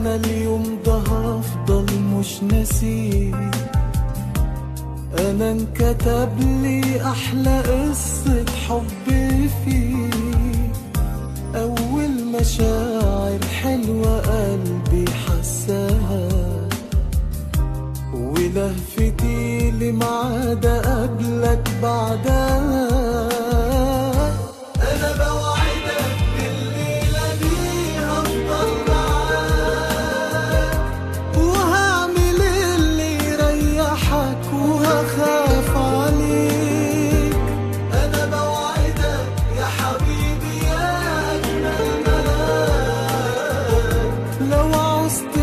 انا اليوم ده هفضل مش ناسيه انا انكتب لي احلى قصة حب فيه اول مشاعر حلوة قلبي حساها ولهفتي لمعاد قبلك بعدها انا بوعدك بالليلة دي هفضل معاك وهعمل اللي يريحك وهخاف عليك انا بوعدك يا حبيبي يا اجمل ملاك لو عوزت